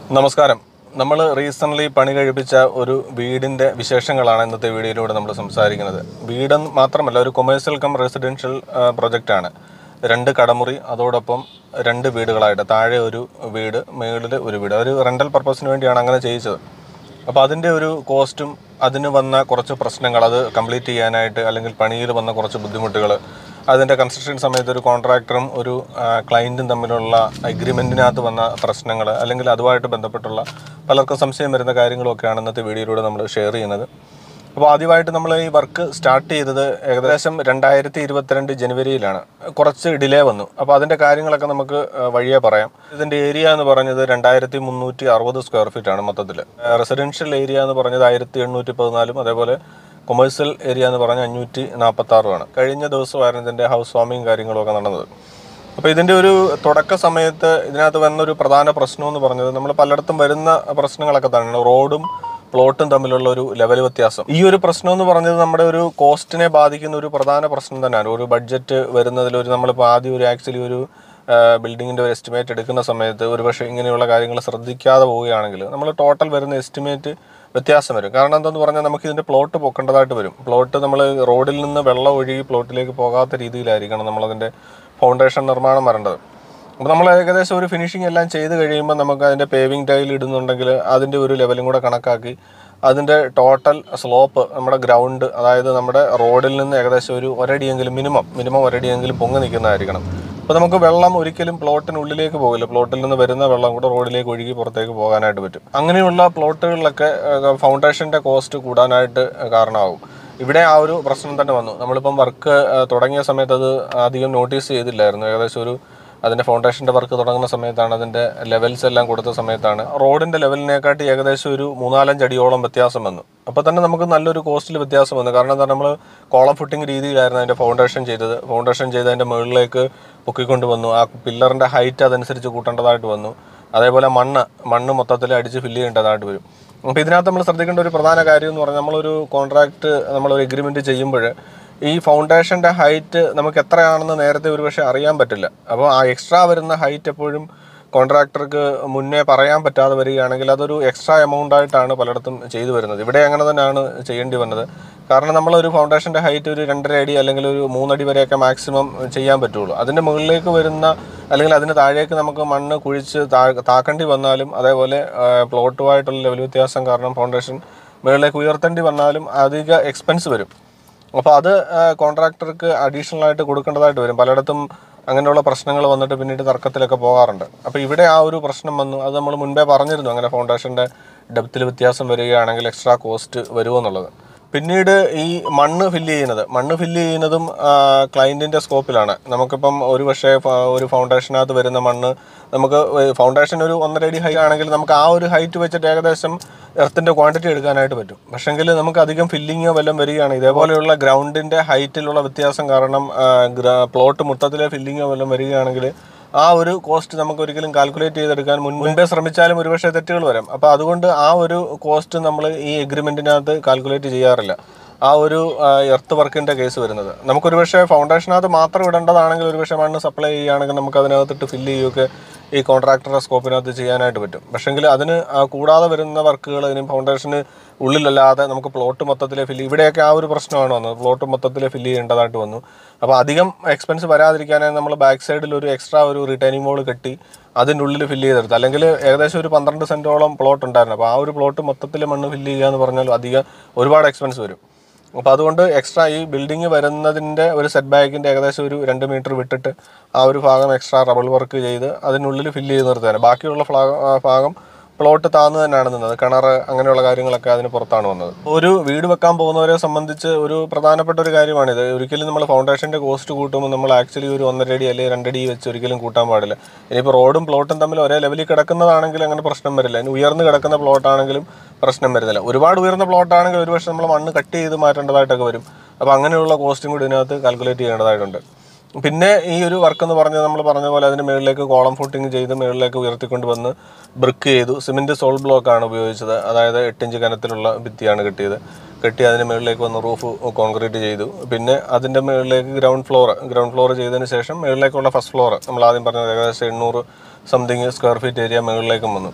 നമസ്കാരം നമ്മൾ റീസെൻ്റ്ലി പണി കഴിപ്പിച്ച ഒരു വീടിൻ്റെ വിശേഷങ്ങളാണ് ഇന്നത്തെ വീഡിയോയിലൂടെ നമ്മൾ സംസാരിക്കുന്നത് വീട് മാത്രമല്ല ഒരു കൊമേഴ്സ്യൽ കം റെസിഡൻഷ്യൽ പ്രൊജക്റ്റാണ് രണ്ട് കടമുറി അതോടൊപ്പം രണ്ട് വീടുകളായിട്ട് താഴെ ഒരു വീട് മുകളിൽ ഒരു വീട് ഒരു റെൻ്റൽ പർപ്പസിന് വേണ്ടിയാണ് അങ്ങനെ ചെയ്യിച്ചത് അപ്പോൾ അതിൻ്റെ ഒരു കോസ്റ്റും അതിന് വന്ന കുറച്ച് പ്രശ്നങ്ങൾ അത് കംപ്ലീറ്റ് ചെയ്യാനായിട്ട് അല്ലെങ്കിൽ പണിയിൽ വന്ന കുറച്ച് ബുദ്ധിമുട്ടുകൾ അതിൻ്റെ കൺസ്ട്രക്ഷൻ സമയത്ത് ഒരു കോൺട്രാക്ടറും ഒരു ക്ലയൻറ്റും തമ്മിലുള്ള അഗ്രിമെൻറ്റിനകത്ത് വന്ന പ്രശ്നങ്ങൾ അല്ലെങ്കിൽ അതുമായിട്ട് ബന്ധപ്പെട്ടുള്ള പലർക്കും സംശയം വരുന്ന കാര്യങ്ങളൊക്കെയാണ് ഇന്നത്തെ വീഡിയോയിലൂടെ നമ്മൾ ഷെയർ ചെയ്യുന്നത് അപ്പോൾ ആദ്യമായിട്ട് നമ്മൾ ഈ വർക്ക് സ്റ്റാർട്ട് ചെയ്തത് ഏകദേശം രണ്ടായിരത്തി ഇരുപത്തിരണ്ട് ജനുവരിയിലാണ് കുറച്ച് ഡിലേ വന്നു അപ്പോൾ അതിൻ്റെ കാര്യങ്ങളൊക്കെ നമുക്ക് ആ, വഴിയേ പറയാം ഇതിൻ്റെ ഏരിയ എന്ന് പറഞ്ഞത് രണ്ടായിരത്തി മുന്നൂറ്റി അറുപത് സ്ക്വയർ ഫീറ്റ് ആണ് മൊത്തത്തിൽ റെസിഡൻഷ്യൽ ഏരിയ എന്ന് പറഞ്ഞത് ആയിരത്തി എണ്ണൂറ്റി പതിനാലും അതേപോലെ കൊമേഴ്സ്യൽ ഏരിയ എന്ന് പറഞ്ഞാൽ അഞ്ഞൂറ്റി നാൽപ്പത്തി ആറുമാണ് കഴിഞ്ഞ ദിവസമായിരുന്നു ഇതിൻ്റെ ഹൗസ് വാമിങ് കാര്യങ്ങളൊക്കെ നടന്നത് അപ്പോൾ ഇതിൻ്റെ ഒരു തുടക്ക സമയത്ത് ഇതിനകത്ത് വന്ന ഒരു പ്രധാന പ്രശ്നം എന്ന് പറഞ്ഞത് നമ്മൾ പലയിടത്തും വരുന്ന പ്രശ്നങ്ങളൊക്കെ തന്നെയാണ് റോഡും പ്ലോട്ടും തമ്മിലുള്ള ഒരു ലെവൽ വ്യത്യാസം ഈ ഒരു പ്രശ്നം എന്ന് പറഞ്ഞത് നമ്മുടെ ഒരു കോസ്റ്റിനെ ബാധിക്കുന്ന ഒരു പ്രധാന പ്രശ്നം തന്നെയാണ് ഒരു ബഡ്ജറ്റ് വരുന്നതിൽ ഒരു നമ്മളിപ്പോൾ ആദ്യം ഒരു ആക്ച്വലി ഒരു ബിൽഡിങ്ങിൻ്റെ ഒരു എസ്റ്റിമേറ്റ് എടുക്കുന്ന സമയത്ത് ഒരുപക്ഷെ ഇങ്ങനെയുള്ള കാര്യങ്ങൾ ശ്രദ്ധിക്കാതെ പോവുകയാണെങ്കിൽ നമ്മൾ ടോട്ടൽ വരുന്ന എസ്റ്റിമേറ്റ് വ്യത്യാസം വരും കാരണം എന്താണെന്ന് പറഞ്ഞാൽ നമുക്ക് ഇതിൻ്റെ പ്ലോട്ട് പൊക്കേണ്ടതായിട്ട് വരും പ്ലോട്ട് നമ്മൾ റോഡിൽ നിന്ന് വെള്ളം ഒഴുകി പ്ലോട്ടിലേക്ക് പോകാത്ത രീതിയിലായിരിക്കണം നമ്മളതിൻ്റെ ഫൗണ്ടേഷൻ നിർമ്മാണം വരേണ്ടത് അപ്പോൾ നമ്മൾ ഏകദേശം ഒരു ഫിനിഷിംഗ് എല്ലാം ചെയ്ത് കഴിയുമ്പോൾ നമുക്ക് അതിൻ്റെ പേവിംഗ് ടൈൽ ഇടുന്നുണ്ടെങ്കിൽ അതിൻ്റെ ഒരു ലെവലും കൂടെ കണക്കാക്കി അതിൻ്റെ ടോട്ടൽ സ്ലോപ്പ് നമ്മുടെ ഗ്രൗണ്ട് അതായത് നമ്മുടെ റോഡിൽ നിന്ന് ഏകദേശം ഒരു ഒരടിയെങ്കിലും മിനിമം മിനിമം ഒരടിയെങ്കിലും പൊങ്ങി നിൽക്കുന്നതായിരിക്കണം അപ്പോൾ നമുക്ക് വെള്ളം ഒരിക്കലും പ്ലോട്ടിനുള്ളിലേക്ക് പോകില്ല പ്ലോട്ടിൽ നിന്ന് വരുന്ന വെള്ളം കൂടെ റോഡിലേക്ക് ഒഴുകി പുറത്തേക്ക് പോകാനായിട്ട് പറ്റും അങ്ങനെയുള്ള പ്ലോട്ടുകളിലൊക്കെ ഫൗണ്ടേഷൻ്റെ കോസ്റ്റ് കൂടാനായിട്ട് കാരണമാകും ഇവിടെ ആ ഒരു പ്രശ്നം തന്നെ വന്നു നമ്മളിപ്പം വർക്ക് തുടങ്ങിയ സമയത്ത് അത് അധികം നോട്ടീസ് ചെയ്തില്ലായിരുന്നു ഏകദേശം ഒരു അതിൻ്റെ ഫൗണ്ടേഷൻ്റെ വർക്ക് തുടങ്ങുന്ന സമയത്താണ് അതിൻ്റെ ലെവൽസ് എല്ലാം കൊടുത്ത സമയത്താണ് റോഡിൻ്റെ ലെവലിനെക്കാട്ടി ഏകദേശം ഒരു മൂന്നാലഞ്ച് അടിയോളം വ്യത്യാസം വന്നു അപ്പോൾ തന്നെ നമുക്ക് നല്ലൊരു കോസ്റ്റിൽ വ്യത്യാസം വന്നു കാരണം എന്താ നമ്മൾ കോളം ഫുട്ടിങ് രീതിയിലായിരുന്നു അതിൻ്റെ ഫൗണ്ടേഷൻ ചെയ്തത് ഫൗണ്ടേഷൻ ചെയ്ത് അതിൻ്റെ മുകളിലേക്ക് പൊക്കിക്കൊണ്ട് വന്നു ആ പില്ലറിൻ്റെ ഹൈറ്റ് അതനുസരിച്ച് കൂട്ടേണ്ടതായിട്ട് വന്നു അതേപോലെ മണ്ണ് മണ്ണ് മൊത്തത്തിൽ അടിച്ച് ഫില്ല് ചെയ്യേണ്ടതായിട്ട് വരും അപ്പോൾ ഇതിനകത്ത് നമ്മൾ ശ്രദ്ധിക്കേണ്ട ഒരു പ്രധാന കാര്യം എന്ന് പറഞ്ഞാൽ നമ്മളൊരു കോൺട്രാക്ട് നമ്മളൊരു എഗ്രിമെൻറ്റ് ചെയ്യുമ്പോൾ ഈ ഫൗണ്ടേഷൻ്റെ ഹൈറ്റ് നമുക്ക് എത്രയാണെന്ന് നേരത്തെ ഒരുപക്ഷെ അറിയാൻ പറ്റില്ല അപ്പോൾ ആ എക്സ്ട്രാ വരുന്ന ഹൈറ്റ് എപ്പോഴും കോൺട്രാക്ടർക്ക് മുന്നേ പറയാൻ പറ്റാതെ വരികയാണെങ്കിൽ അതൊരു എക്സ്ട്രാ എമൗണ്ട് ആയിട്ടാണ് പലയിടത്തും ചെയ്തു വരുന്നത് ഇവിടെ അങ്ങനെ തന്നെയാണ് ചെയ്യേണ്ടി വന്നത് കാരണം നമ്മളൊരു ഫൗണ്ടേഷൻ്റെ ഹൈറ്റ് ഒരു രണ്ടര അടി അല്ലെങ്കിൽ ഒരു മൂന്നടി വരെയൊക്കെ മാക്സിമം ചെയ്യാൻ പറ്റുള്ളൂ അതിൻ്റെ മുകളിലേക്ക് വരുന്ന അല്ലെങ്കിൽ അതിന് താഴേക്ക് നമുക്ക് മണ്ണ് കുഴിച്ച് താ താക്കേണ്ടി വന്നാലും അതേപോലെ പ്ലോട്ടുമായിട്ടുള്ള ലെവൽ വ്യത്യാസം കാരണം ഫൗണ്ടേഷൻ മുകളിലേക്ക് ഉയർത്തേണ്ടി വന്നാലും അധിക എക്സ്പെൻസ് വരും അപ്പോൾ അത് കോൺട്രാക്ടർക്ക് അഡീഷണൽ ആയിട്ട് കൊടുക്കേണ്ടതായിട്ട് വരും പലയിടത്തും അങ്ങനെയുള്ള പ്രശ്നങ്ങൾ വന്നിട്ട് പിന്നീട് തർക്കത്തിലൊക്കെ പോകാറുണ്ട് അപ്പോൾ ഇവിടെ ആ ഒരു പ്രശ്നം വന്നു അത് നമ്മൾ മുൻപേ പറഞ്ഞിരുന്നു അങ്ങനെ ഫൗണ്ടേഷൻ്റെ ഡെപ്തിൽ വ്യത്യാസം വരികയാണെങ്കിൽ എക്സ്ട്രാ കോസ്റ്റ് വരുമെന്നുള്ളത് പിന്നീട് ഈ മണ്ണ് ഫില്ല് ചെയ്യുന്നത് മണ്ണ് ഫില്ല് ചെയ്യുന്നതും ക്ലയൻറ്റിൻ്റെ സ്കോപ്പിലാണ് നമുക്കിപ്പം ഒരു പക്ഷേ ഫ- ഒരു ഫൗണ്ടേഷനകത്ത് വരുന്ന മണ്ണ് നമുക്ക് ഫൗണ്ടേഷൻ ഒരു ഒന്നര അടി ഹൈ ആണെങ്കിൽ നമുക്ക് ആ ഒരു ഹൈറ്റ് വെച്ചിട്ട് ഏകദേശം എർത്തിൻ്റെ ക്വാണ്ടിറ്റി എടുക്കാനായിട്ട് പറ്റും പക്ഷെങ്കിൽ നമുക്ക് അധികം ഫില്ലിങ്ങോ വല്ലതും വരികയാണ് ഇതേപോലെയുള്ള ഗ്രൗണ്ടിൻ്റെ ഹൈറ്റിലുള്ള വ്യത്യാസം കാരണം പ്ലോട്ട് മൊത്തത്തിലെ ഫില്ലിങ്ങോ വല്ലതും വരികയാണെങ്കിൽ ആ ഒരു കോസ്റ്റ് നമുക്ക് ഒരിക്കലും കാൽക്കുലേറ്റ് ചെയ്തെടുക്കാൻ മുൻ മുൻപേ ശ്രമിച്ചാലും ഒരുപക്ഷെ തെറ്റുകൾ വരാം അപ്പോൾ അതുകൊണ്ട് ആ ഒരു കോസ്റ്റ് നമ്മൾ ഈ എഗ്രിമെൻറ്റിനകത്ത് കാൽക്കുലേറ്റ് ചെയ്യാറില്ല ആ ഒരു എർത്ത് വർക്കിൻ്റെ കേസ് വരുന്നത് നമുക്കൊരു പക്ഷേ ഫൗണ്ടേഷനകത്ത് മാത്രം ഇടേണ്ടതാണെങ്കിൽ ഒരു പക്ഷേ മണ്ണ് സപ്ലൈ ചെയ്യുകയാണെങ്കിൽ നമുക്ക് അതിനകത്തിട്ട് ഫില്ല് ചെയ്യുകയൊക്കെ ഈ കോൺട്രാക്ടറുടെ സ്കോപ്പിനകത്ത് ചെയ്യാനായിട്ട് പറ്റും പക്ഷെങ്കിൽ അതിന് ആ കൂടാതെ വരുന്ന വർക്കുകൾ ഇനി ഫൗണ്ടേഷന് ഉള്ളിലല്ലാതെ നമുക്ക് പ്ലോട്ട് മൊത്തത്തിലെ ഫില്ല് ഇവിടെയൊക്കെ ആ ഒരു പ്രശ്നമാണ് വന്നത് പ്ലോട്ട് മൊത്തത്തിലെ ഫില്ല് ചെയ്യേണ്ടതായിട്ട് വന്നു അപ്പോൾ അധികം എക്സ്പെൻസ് വരാതിരിക്കാനായി നമ്മൾ ബാക്ക് സൈഡിൽ ഒരു എക്സ്ട്രാ ഒരു റിട്ടേണിംഗ് വോൾ കെട്ടി അതിൻ്റെ ഉള്ളിൽ ഫില്ല് ചെയ്തെടുത്ത് അല്ലെങ്കിൽ ഏകദേശം ഒരു പന്ത്രണ്ട് സെൻറ്റോളം പ്ലോട്ട് ഉണ്ടായിരുന്നു അപ്പോൾ ആ ഒരു പ്ലോട്ട് മൊത്തത്തിൽ മണ്ണ് ഫില്ല് ചെയ്യുക എന്ന് പറഞ്ഞാൽ അധികം ഒരുപാട് എക്സ്പെൻസ് വരും അപ്പോൾ അതുകൊണ്ട് എക്സ്ട്രാ ഈ ബിൽഡിംഗ് വരുന്നതിൻ്റെ ഒരു സെറ്റ് ബാക്കിൻ്റെ ഏകദേശം ഒരു രണ്ട് മീറ്റർ വിട്ടിട്ട് ആ ഒരു ഭാഗം എക്സ്ട്രാ റബിൾ വർക്ക് ചെയ്ത് അതിനുള്ളിൽ ഫില്ല് ചെയ്ത് നിർത്തുകയാണ് ബാക്കിയുള്ള ഫ്ലാ- ആ ഭാഗം പ്ലോട്ട് താന്ന് തന്നെയാണ് നിന്നത് കിണർ അങ്ങനെയുള്ള കാര്യങ്ങളൊക്കെ അതിന് പുറത്താണ് വന്നത് ഒരു വീട് വെക്കാൻ പോകുന്നവരെ സംബന്ധിച്ച് ഒരു പ്രധാനപ്പെട്ട ഒരു കാര്യമാണിത് ഒരിക്കലും നമ്മൾ ഫൗണ്ടേഷൻ്റെ കോസ്റ്റ് കൂട്ടുമ്പോൾ നമ്മൾ ആക്ച്വലി ഒരു ഒന്നര അടി അല്ലെങ്കിൽ രണ്ടടി വെച്ച് ഒരിക്കലും കൂട്ടാൻ പാടില്ല ഇനിയിപ്പോൾ റോഡും പ്ലോട്ടും തമ്മിൽ ഒരേ ലെവലിൽ കിടക്കുന്നതാണെങ്കിൽ അങ്ങനെ പ്രശ്നം വരില്ല ഇനി ഉയർന്ന് കിടക്കുന്ന പ്ലോട്ടാണെങ്കിലും പ്രശ്നം വരുന്നില്ല ഒരുപാട് ഉയർന്ന പ്ലോട്ടാണെങ്കിൽ ഒരു പക്ഷേ നമ്മൾ മണ്ണ് കട്ട് ചെയ്ത് മാറ്റേണ്ടതായിട്ടൊക്കെ വരും അപ്പോൾ അങ്ങനെയുള്ള കോസ്റ്റും കൂടി ഇതിനകത്ത് കാൽക്കുലേറ്റ് ചെയ്യേണ്ടതായിട്ടുണ്ട് പിന്നെ ഈ ഒരു വർക്ക് എന്ന് പറഞ്ഞാൽ നമ്മൾ പറഞ്ഞ പോലെ അതിന് മുകളിലേക്ക് കോളം ഫുട്ടിങ് ചെയ്ത് മുകളിലേക്ക് ഉയർത്തിക്കൊണ്ട് വന്ന് ബ്രിക്ക് ചെയ്തു സിമെൻറ്റ് സോൾ ബ്ലോക്കാണ് ഉപയോഗിച്ചത് അതായത് എട്ടിഞ്ച് കനത്തിലുള്ള ഭിത്തിയാണ് കെട്ടിയത് കെട്ടി അതിന് മുകളിലേക്ക് വന്ന് റൂഫ് കോൺക്രീറ്റ് ചെയ്തു പിന്നെ അതിൻ്റെ മുകളിലേക്ക് ഗ്രൗണ്ട് ഫ്ലോർ ഗ്രൗണ്ട് ഫ്ലോർ ചെയ്തതിന് ശേഷം മുകളിലേക്കുള്ള ഫസ്റ്റ് ഫ്ലോർ നമ്മൾ ആദ്യം പറഞ്ഞത് ഏകദേശം എണ്ണൂറ് സംതിങ് സ്ക്വയർ ഫീറ്റ് ഏരിയ മുകളിലേക്കും വന്നു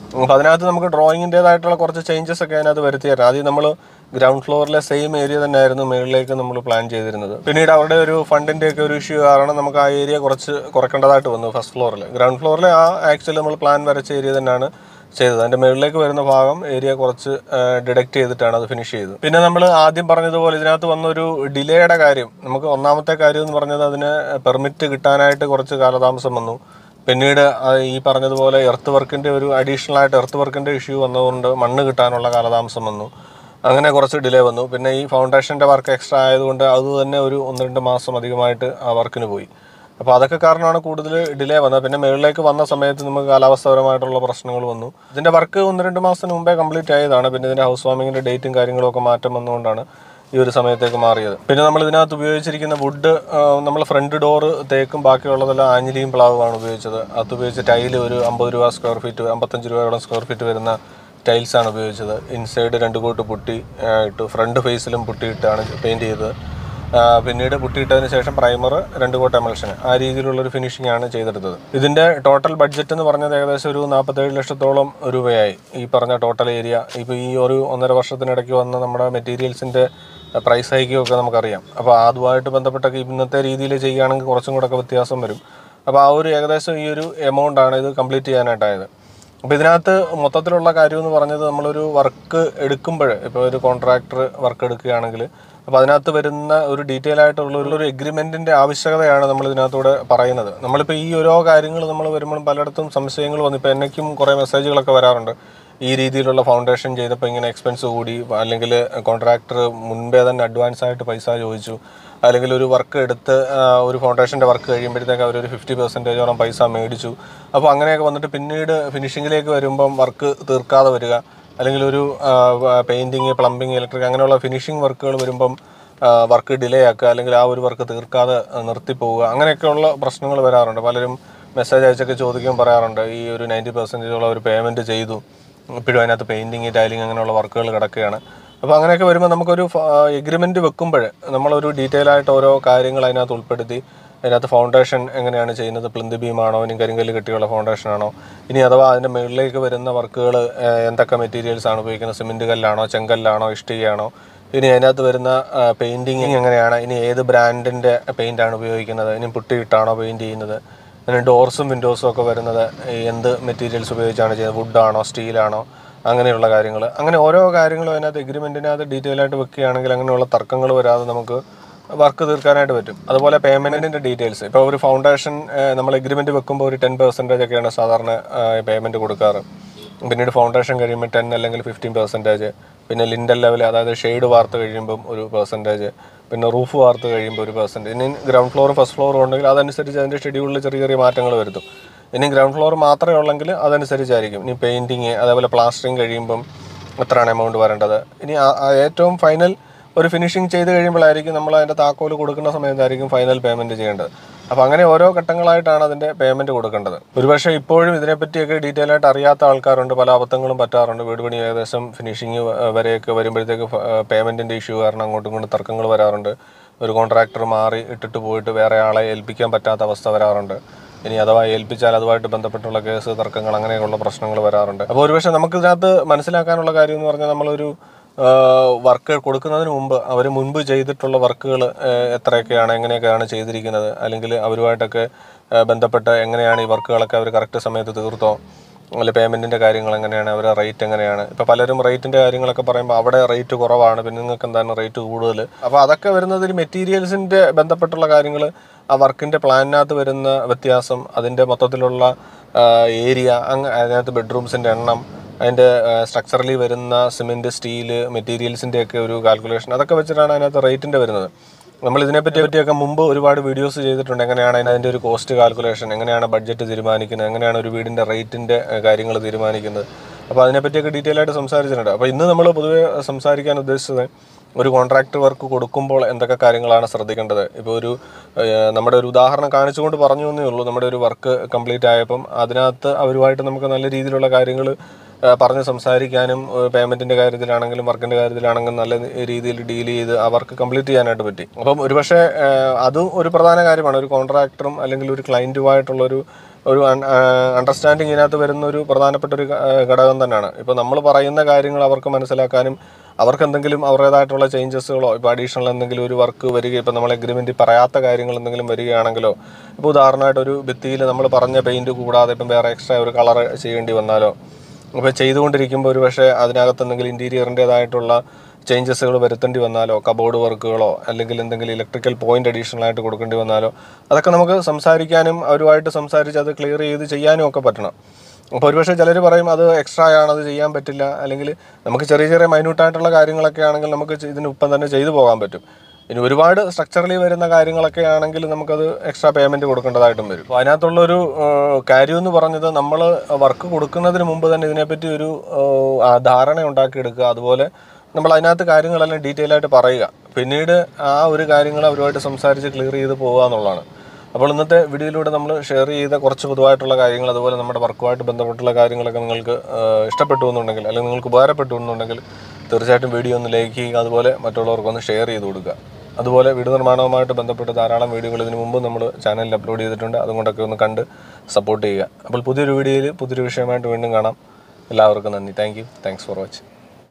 അപ്പോൾ അതിനകത്ത് നമുക്ക് ഡ്രോയിങ്ങിൻ്റെതായിട്ടുള്ള കുറച്ച് ചേഞ്ചസ് ഒക്കെ അതിനകത്ത് വരുത്തിയായിരുന്നു ആദ്യം നമ്മൾ ഗ്രൗണ്ട് ഫ്ലോറിലെ സെയിം ഏരിയ തന്നെയായിരുന്നു മുകളിലേക്ക് നമ്മൾ പ്ലാൻ ചെയ്തിരുന്നത് പിന്നീട് അവരുടെ ഒരു ഫണ്ടിൻ്റെ ഒക്കെ ഒരു ഇഷ്യൂ കാരണം നമുക്ക് ആ ഏരിയ കുറച്ച് കുറക്കേണ്ടതായിട്ട് വന്നു ഫസ്റ്റ് ഫ്ലോറിൽ ഗ്രൗണ്ട് ഫ്ലോറിൽ ആ ആക്ച്വലി നമ്മൾ പ്ലാൻ വരച്ച ഏരിയ തന്നെയാണ് ചെയ്തത് അതിൻ്റെ മുകളിലേക്ക് വരുന്ന ഭാഗം ഏരിയ കുറച്ച് ഡിഡക്റ്റ് ചെയ്തിട്ടാണ് അത് ഫിനിഷ് ചെയ്തത് പിന്നെ നമ്മൾ ആദ്യം പറഞ്ഞതുപോലെ ഇതിനകത്ത് വന്നൊരു ഡിലേയുടെ കാര്യം നമുക്ക് ഒന്നാമത്തെ കാര്യം എന്ന് പറഞ്ഞത് അതിന് പെർമിറ്റ് കിട്ടാനായിട്ട് കുറച്ച് കാലതാമസം വന്നു പിന്നീട് ആ ഈ പറഞ്ഞതുപോലെ എർത്ത് വർക്കിൻ്റെ ഒരു അഡീഷണൽ ആയിട്ട് എർത്ത് വർക്കിൻ്റെ ഇഷ്യൂ വന്നതുകൊണ്ട് മണ്ണ് കിട്ടാനുള്ള കാലതാമസം വന്നു അങ്ങനെ കുറച്ച് ഡിലേ വന്നു പിന്നെ ഈ ഫൗണ്ടേഷൻ്റെ വർക്ക് എക്സ്ട്രാ ആയതുകൊണ്ട് അത് തന്നെ ഒരു ഒന്ന് രണ്ട് മാസം അധികമായിട്ട് ആ വർക്കിന് പോയി അപ്പോൾ അതൊക്കെ കാരണമാണ് കൂടുതൽ ഡിലേ വന്നത് പിന്നെ മുകളിലേക്ക് വന്ന സമയത്ത് നമുക്ക് കാലാവസ്ഥാപരമായിട്ടുള്ള പ്രശ്നങ്ങൾ വന്നു ഇതിൻ്റെ വർക്ക് ഒന്ന് രണ്ട് മാസത്തിന് മുമ്പേ കംപ്ലീറ്റ് ആയതാണ് പിന്നെ ഇതിൻ്റെ ഹൗസ് വാമിങ്ങിൻ്റെ ഡേറ്റും കാര്യങ്ങളും ഒക്കെ മാറ്റം വന്നുകൊണ്ടാണ് ഈ ഒരു സമയത്തേക്ക് മാറിയത് പിന്നെ നമ്മൾ ഇതിനകത്ത് ഉപയോഗിച്ചിരിക്കുന്ന വുഡ് നമ്മൾ ഫ്രണ്ട് ഡോറ് തേക്കും ബാക്കിയുള്ളതെല്ലാം ആഞ്ഞിലിയും പ്ലാവുമാണ് ഉപയോഗിച്ചത് അത് ഉപയോഗിച്ച് ടൈല് ഒരു അമ്പത് രൂപ സ്ക്വയർ ഫീറ്റ് അമ്പത്തഞ്ച് രൂപയോളം സ്ക്വയർ ഫീറ്റ് വരുന്ന ടൈൽസ് ആണ് ഉപയോഗിച്ചത് ഇൻസൈഡ് രണ്ട് കോട്ട് പുട്ടി ആ, ഇട്ടു ഫ്രണ്ട് ഫേസിലും പുട്ടിയിട്ടാണ് പെയിൻറ് ചെയ്തത് ആ, പിന്നീട് പുട്ടിയിട്ടതിന് ശേഷം പ്രൈമർ രണ്ട് കോട്ട് എമൽഷൻ ആ രീതിയിലുള്ള ഒരു ഫിനിഷിംഗ് ആണ് ചെയ്തെടുത്തത് ഇതിന്റെ ടോട്ടൽ ബഡ്ജറ്റ് എന്ന് പറഞ്ഞത് ഏകദേശം ഒരു നാൽപ്പത്തേഴ് ലക്ഷത്തോളം രൂപയായി ഈ പറഞ്ഞ ടോട്ടൽ ഏരിയ ഇപ്പോൾ ഈ ഒരു ഒന്നര വർഷത്തിനിടയ്ക്ക് വന്ന നമ്മുടെ മെറ്റീരിയൽസിന്റെ പ്രൈസ് ഹൈക്കൊക്കെ നമുക്കറിയാം അപ്പോൾ അതുമായിട്ട് ബന്ധപ്പെട്ടൊക്കെ ഇന്നത്തെ രീതിയിൽ ചെയ്യുകയാണെങ്കിൽ കുറച്ചും കൂടെ ഒക്കെ വ്യത്യാസം വരും അപ്പോൾ ആ ഒരു ഏകദേശം ഈ ഒരു എമൗണ്ട് ആണ് ഇത് കംപ്ലീറ്റ് ചെയ്യാനായിട്ടായത് അപ്പോൾ ഇതിനകത്ത് മൊത്തത്തിലുള്ള കാര്യം എന്ന് പറഞ്ഞത് നമ്മളൊരു വർക്ക് എടുക്കുമ്പോൾ ഇപ്പോൾ ഒരു കോൺട്രാക്ടർ വർക്ക് എടുക്കുകയാണെങ്കിൽ അപ്പോൾ അതിനകത്ത് വരുന്ന ഒരു ഡീറ്റെയിൽ ആയിട്ടുള്ള ഒരു- ഒരു എഗ്രിമെൻറ്റിൻ്റെ ആവശ്യകതയാണ് നമ്മൾ ഇതിനകത്തൂടെ പറയുന്നത് നമ്മളിപ്പോൾ ഈ ഓരോ കാര്യങ്ങൾ നമ്മൾ വരുമ്പോഴും പലയിടത്തും സംശയങ്ങൾ വന്നു ഇപ്പോൾ എന്നേക്കും കുറേ മെസ്സേജുകളൊക്കെ വരാറുണ്ട് ഈ രീതിയിലുള്ള ഫൗണ്ടേഷൻ ചെയ്തപ്പോൾ ഇങ്ങനെ എക്സ്പെൻസ് കൂടി അല്ലെങ്കിൽ കോൺട്രാക്ടർ മുൻപേ തന്നെ അഡ്വാൻസ് ആയിട്ട് പൈസ ചോദിച്ചു അല്ലെങ്കിൽ ഒരു വർക്ക് എടുത്ത് ആ, ഒരു ഫൗണ്ടേഷൻ്റെ വർക്ക് കഴിയുമ്പോഴത്തേക്ക് അവരൊരു ഫിഫ്റ്റി പെർസെൻറ്റേജോളം പൈസ മേടിച്ചു അപ്പോൾ അങ്ങനെയൊക്കെ വന്നിട്ട് പിന്നീട് ഫിനിഷിങ്ങിലേക്ക് വരുമ്പം വർക്ക് തീർക്കാതെ വരിക അല്ലെങ്കിൽ ഒരു പെയിൻറ്റിങ് പ്ലംബിങ് ഇലക്ട്രിക് അങ്ങനെയുള്ള ഫിനിഷിംഗ് വർക്കുകൾ വരുമ്പം വർക്ക് ഡിലേ ആക്കുക അല്ലെങ്കിൽ ആ ഒരു വർക്ക് തീർക്കാതെ ആ, നിർത്തിപ്പോവുക അങ്ങനെയൊക്കെയുള്ള പ്രശ്നങ്ങൾ വരാറുണ്ട് പലരും മെസ്സേജ് അയച്ചൊക്കെ ചോദിക്കുമ്പോൾ പറയാറുണ്ട് ഈ ഒരു നയൻറ്റി പെർസെൻറ്റേജോളം ഒരു പേയ്മെൻറ്റ് ചെയ്തു ഇപ്പോഴും അതിനകത്ത് പെയിൻറ്റിങ് ടൈലിംഗ് അങ്ങനെയുള്ള വർക്കുകൾ കിടക്കുകയാണ് അപ്പോൾ അങ്ങനെയൊക്കെ വരുമ്പോൾ നമുക്കൊരു എഗ്രിമെൻറ്റ് വെക്കുമ്പോൾ നമ്മളൊരു ഡീറ്റെയിൽ ആയിട്ട് ഓരോ കാര്യങ്ങൾ അതിനകത്ത് ഉൾപ്പെടുത്തി അതിനകത്ത് ഫൗണ്ടേഷൻ എങ്ങനെയാണ് ചെയ്യുന്നത് പ്ലിന്ത് ബീമാണോ ഇനി കരിങ്കല്ല് കെട്ടിയുള്ള ഫൗണ്ടേഷൻ ആണോ ഇനി അഥവാ അതിൻ്റെ മുകളിലേക്ക് വരുന്ന വർക്കുകൾ എന്തൊക്കെ മെറ്റീരിയൽസ് ആണ് ഉപയോഗിക്കുന്നത് സിമെൻറ്റ് കല്ലാണോ ചെങ്കല്ലാണോ ഇഷ്ടികയാണോ ഇനി അതിനകത്ത് വരുന്ന പെയിൻറ്റിങ് എങ്ങനെയാണ് ഇനി ഏത് ബ്രാൻഡിൻ്റെ പെയിൻ്റാണ് ഉപയോഗിക്കുന്നത് ഇനി പുട്ടിയിട്ടാണോ പെയിൻറ്റ് ചെയ്യുന്നത് പിന്നെ ഡോർസും വിൻഡോസും ഒക്കെ വരുന്നത് ഈ എന്ത് മെറ്റീരിയൽസ് ഉപയോഗിച്ചാണ് ചെയ്യുന്നത് വുഡാണോ സ്റ്റീലാണോ അങ്ങനെയുള്ള കാര്യങ്ങൾ അങ്ങനെ ഓരോ കാര്യങ്ങളും അതിനകത്ത് എഗ്രിമെൻറ്റിനകത്ത് ഡീറ്റെയിൽ ആയിട്ട് വെക്കുകയാണെങ്കിൽ അങ്ങനെയുള്ള തർക്കങ്ങൾ വരാതെ നമുക്ക് വർക്ക് തീർക്കാനായിട്ട് പറ്റും അതുപോലെ പേയ്മെൻറ്റിൻ്റെ ഡീറ്റെയിൽസ് ഇപ്പോൾ ഒരു ഫൗണ്ടേഷൻ നമ്മൾ എഗ്രിമെൻറ്റ് വെക്കുമ്പോൾ ഒരു ടെൻ പെർസെൻറ്റേജ് ഒക്കെയാണ് സാധാരണ പേയ്മെൻറ്റ് കൊടുക്കാറ് പിന്നീട് ഫൗണ്ടേഷൻ കഴിയുമ്പോൾ ടെൻ അല്ലെങ്കിൽ ഫിഫ്റ്റീൻ പെർസെൻറ്റേജ് പിന്നെ ലിൻഡൽ ലെവൽ അതായത് ഷെയ്ഡ് വാർത്ത് കഴിയുമ്പം ഒരു പെർസെൻറ്റേജ് പിന്നെ റൂഫ് വാർത്ത് കഴിയുമ്പോൾ ഒരു പെർസെൻറ്റേജ് ഇനി ഗ്രൗണ്ട് ഫ്ലോറും ഫസ്റ്റ് ഫ്ലോറും ഉണ്ടെങ്കിൽ അതനുസരിച്ച് അതിൻ്റെ ഷെഡ്യൂളിൽ ചെറിയ ചെറിയ മാറ്റങ്ങൾ വരുത്തും ഇനി ഗ്രൗണ്ട് ഫ്ലോർ മാത്രമേ ഉള്ളെങ്കിൽ അതനുസരിച്ചായിരിക്കും ഇനി പെയിൻറ്റിങ് അതേപോലെ പ്ലാസ്റ്ററിങ് കഴിയുമ്പം എത്രയാണ് എമൗണ്ട് വരേണ്ടത് ഇനി ആ- ആ ഏറ്റവും ഫൈനൽ ഒരു ഫിനിഷിംഗ് ചെയ്ത് കഴിയുമ്പോഴായിരിക്കും നമ്മൾ അതിൻ്റെ താക്കോൽ കൊടുക്കുന്ന സമയത്തായിരിക്കും ഫൈനൽ പേയ്മെൻറ്റ് ചെയ്യേണ്ടത് അപ്പോൾ അങ്ങനെ ഓരോ ഘട്ടങ്ങളായിട്ടാണ് അതിൻ്റെ പേയ്മെൻറ്റ് കൊടുക്കേണ്ടത് ഒരുപക്ഷെ ഇപ്പോഴും ഇതിനെപ്പറ്റിയൊക്കെ ഡീറ്റെയിൽ ആയിട്ട് അറിയാത്ത ആൾക്കാരുണ്ട് പല അബദ്ധങ്ങളും പറ്റാറുണ്ട് വീട് പണി ഏകദേശം ഫിനിഷിങ് വരെയൊക്കെ വരുമ്പോഴത്തേക്ക് പേയ്മെൻറ്റിൻ്റെ ഇഷ്യൂ കാരണം അങ്ങോട്ടും ഇങ്ങോട്ടും തർക്കങ്ങൾ വരാറുണ്ട് ഒരു കോൺട്രാക്ടർ മാറി ഇട്ടിട്ട് പോയിട്ട് വേറെ ആളെ ഏൽപ്പിക്കാൻ പറ്റാത്ത അവസ്ഥ വരാറുണ്ട് ഇനി അഥവാ ഏൽപ്പിച്ചാൽ അതുമായിട്ട് ബന്ധപ്പെട്ടുള്ള കേസ് തർക്കങ്ങൾ അങ്ങനെയുള്ള പ്രശ്നങ്ങൾ വരാറുണ്ട് അപ്പോൾ ഒരുപക്ഷെ നമുക്ക് ഇതിനകത്ത് മനസ്സിലാക്കാനുള്ള കാര്യം എന്ന് പറഞ്ഞാൽ നമ്മളൊരു വർക്ക് കൊടുക്കുന്നതിന് മുമ്പ് അവർ മുൻപ് ചെയ്തിട്ടുള്ള വർക്കുകൾ എത്രയൊക്കെയാണ് എങ്ങനെയൊക്കെയാണ് ചെയ്തിരിക്കുന്നത് അല്ലെങ്കിൽ അവരുമായിട്ടൊക്കെ ആ, ബന്ധപ്പെട്ട് എങ്ങനെയാണ് ഈ വർക്കുകളൊക്കെ അവർ കറക്റ്റ് സമയത്ത് തീർത്തോ അല്ലെ പേയ്മെൻറ്റിൻ്റെ കാര്യങ്ങൾ എങ്ങനെയാണ് അവരുടെ റേറ്റ് എങ്ങനെയാണ് ഇപ്പോൾ പലരും റേറ്റിൻ്റെ കാര്യങ്ങളൊക്കെ പറയുമ്പോൾ അവിടെ റേറ്റ് കുറവാണ് പിന്നെ നിങ്ങൾക്ക് എന്താണ് റേറ്റ് കൂടുതൽ അപ്പോൾ അതൊക്കെ വരുന്നത് ഈ മെറ്റീരിയൽസിൻ്റെ ബന്ധപ്പെട്ടുള്ള കാര്യങ്ങൾ ആ വർക്കിൻ്റെ പ്ലാനിനകത്ത് വരുന്ന വ്യത്യാസം അതിൻ്റെ മൊത്തത്തിലുള്ള ഏരിയ അങ്ങ് അതിനകത്ത് ബെഡ്റൂംസിൻ്റെ എണ്ണം അതിൻ്റെ സ്ട്രക്ചറലി വരുന്ന സിമെൻറ്റ് സ്റ്റീല് മെറ്റീരിയൽസിൻ്റെ ഒക്കെ ഒരു കാൽക്കുലേഷൻ അതൊക്കെ വെച്ചിട്ടാണ് അതിനകത്ത് റേറ്റിൻ്റെ വരുന്നത് നമ്മൾ ഇതിനെപ്പറ്റി പറ്റിയൊക്കെ മുമ്പ് ഒരുപാട് വീഡിയോസ് ചെയ്തിട്ടുണ്ട് എങ്ങനെയാണ് അതിൻ്റെ ഒരു കോസ്റ്റ് കാൽക്കുലേഷൻ എങ്ങനെയാണ് ബഡ്ജറ്റ് തീരുമാനിക്കുന്നത് എങ്ങനെയാണ് ഒരു വീടിൻ്റെ റേറ്റിൻ്റെ കാര്യങ്ങൾ തീരുമാനിക്കുന്നത് അപ്പോൾ അതിനെപ്പറ്റിയൊക്കെ ഡീറ്റെയിൽ ആയിട്ട് സംസാരിച്ചിട്ടുണ്ട് അപ്പോൾ ഇന്ന് നമ്മൾ പൊതുവെ സംസാരിക്കാൻ ഉദ്ദേശിച്ചത് ഒരു കോൺട്രാക്ട് വർക്ക് കൊടുക്കുമ്പോൾ എന്തൊക്കെ കാര്യങ്ങളാണ് ശ്രദ്ധിക്കേണ്ടത് ഇപ്പോൾ ഒരു ഏഹ്, നമ്മുടെ ഒരു ഉദാഹരണം കാണിച്ചുകൊണ്ട് പറഞ്ഞു എന്നേ ഉള്ളൂ നമ്മുടെ ഒരു വർക്ക് കംപ്ലീറ്റ് ആയപ്പം അതിനകത്ത് അവരുമായിട്ട് നമുക്ക് നല്ല രീതിയിലുള്ള കാര്യങ്ങൾ ആ, പറഞ്ഞ് സംസാരിക്കാനും പേയ്മെൻറ്റിൻ്റെ കാര്യത്തിലാണെങ്കിലും വർക്കിൻ്റെ കാര്യത്തിലാണെങ്കിലും നല്ല രീതിയിൽ ഡീൽ ചെയ്ത് ആ വർക്ക് കംപ്ലീറ്റ് ചെയ്യാനായിട്ട് പറ്റി അപ്പം ഒരുപക്ഷെ ആ, അതും ഒരു പ്രധാന കാര്യമാണ് ഒരു കോൺട്രാക്ടറും അല്ലെങ്കിൽ ഒരു ക്ലയൻറ്റുമായിട്ടുള്ളൊരു ഒരു അണ്ടർസ്റ്റാൻഡിങ് ഇതിനകത്ത് വരുന്ന ഒരു പ്രധാനപ്പെട്ട ഒരു ഘ- ഘടകം തന്നെയാണ് ഇപ്പോൾ നമ്മൾ പറയുന്ന കാര്യങ്ങൾ അവർക്ക് മനസ്സിലാക്കാനും അവർക്ക് എന്തെങ്കിലും അവരുടേതായിട്ടുള്ള ചേഞ്ചസുകളോ ഇപ്പോൾ അഡീഷണൽ എന്തെങ്കിലും ഒരു വർക്ക് വരിക ഇപ്പോൾ നമ്മൾ എഗ്രിമെൻറ്റിൽ പറയാത്ത കാര്യങ്ങൾ എന്തെങ്കിലും വരികയാണെങ്കിലോ ഇപ്പോൾ ഉദാഹരണമായിട്ട് ഒരു ഭിത്തിയിൽ നമ്മൾ പറഞ്ഞ പെയിൻറ്റ് കൂടാതെ ഇപ്പം വേറെ എക്സ്ട്രാ ഒരു കളർ ചെയ്യേണ്ടി വന്നാലോ അപ്പോൾ ചെയ്തുകൊണ്ടിരിക്കുമ്പോൾ ഒരു പക്ഷേ അതിനകത്ത് എന്തെങ്കിലും ഇൻറ്റീരിയറിൻ്റേതായിട്ടുള്ള ചേഞ്ചസുകൾ വരുത്തേണ്ടി വന്നാലോ കബോർഡ് വർക്കുകളോ അല്ലെങ്കിൽ എന്തെങ്കിലും ഇലക്ട്രിക്കൽ പോയിന്റ് അഡീഷണൽ ആയിട്ട് കൊടുക്കേണ്ടി വന്നാലോ അതൊക്കെ നമുക്ക് സംസാരിക്കാനും അവരുമായിട്ട് സംസാരിച്ച് അത് ക്ലിയർ ചെയ്ത് ചെയ്യാനും ഒക്കെ പറ്റണം അപ്പോൾ ഒരുപക്ഷെ ചിലർ പറയും അത് എക്സ്ട്രാ ആണ് അത് ചെയ്യാൻ പറ്റില്ല അല്ലെങ്കിൽ നമുക്ക് ചെറിയ ചെറിയ മൈന്യൂട്ടായിട്ടുള്ള കാര്യങ്ങളൊക്കെ ആണെങ്കിൽ നമുക്ക് ചെ- ഇതിന് ഇപ്പം തന്നെ ചെയ്തു പോകാൻ പറ്റും ഇനി ഒരുപാട് സ്ട്രക്ചറലി വരുന്ന കാര്യങ്ങളൊക്കെ ആണെങ്കിൽ നമുക്കത് എക്സ്ട്രാ പേയ്മെൻറ്റ് കൊടുക്കേണ്ടതായിട്ടും വരും അപ്പോൾ അതിനകത്തുള്ളൊരു ഏഹ്, കാര്യം എന്ന് പറഞ്ഞത് നമ്മൾ വർക്ക് കൊടുക്കുന്നതിന് മുമ്പ് തന്നെ ഇതിനെപ്പറ്റി ഒരു ഏഹ്, ആ ധാരണ ഉണ്ടാക്കിയെടുക്കുക അതുപോലെ നമ്മൾ അതിനകത്ത് കാര്യങ്ങളെല്ലാം ഡീറ്റെയിൽ ആയിട്ട് പറയുക പിന്നീട് ആ ഒരു കാര്യങ്ങൾ അവരുമായിട്ട് സംസാരിച്ച് ക്ലിയർ ചെയ്ത് പോകുക എന്നുള്ളതാണ് അപ്പോൾ ഇന്നത്തെ വീഡിയോയിലൂടെ നമ്മൾ ഷെയർ ചെയ്ത കുറച്ച് പൊതുവായിട്ടുള്ള കാര്യങ്ങൾ അതുപോലെ നമ്മുടെ വർക്കുമായിട്ട് ബന്ധപ്പെട്ടുള്ള കാര്യങ്ങളൊക്കെ നിങ്ങൾക്ക് ഏഹ്, ഇഷ്ടപ്പെട്ടു എന്നുണ്ടെങ്കിൽ അല്ലെങ്കിൽ നിങ്ങൾക്ക് ഉപകാരപ്പെട്ടു എന്നുണ്ടെങ്കിൽ തീർച്ചയായിട്ടും വീഡിയോ ഒന്ന് ലൈക്ക് ചെയ്യുക അതുപോലെ മറ്റുള്ളവർക്കൊന്ന് ഷെയർ ചെയ്ത് കൊടുക്കുക അതുപോലെ വീട് നിർമ്മാണവുമായിട്ട് ബന്ധപ്പെട്ട് ധാരാളം വീഡിയോകൾ ഇതിനു മുമ്പ് നമ്മൾ ചാനലിൽ അപ്ലോഡ് ചെയ്തിട്ടുണ്ട് അതുകൊണ്ടൊക്കെ ഒന്ന് കണ്ട് സപ്പോർട്ട് ചെയ്യുക അപ്പോൾ പുതിയൊരു വീഡിയോയിൽ പുതിയൊരു വിഷയമായിട്ട് വീണ്ടും കാണാം എല്ലാവർക്കും നന്ദി thank you thanks for watching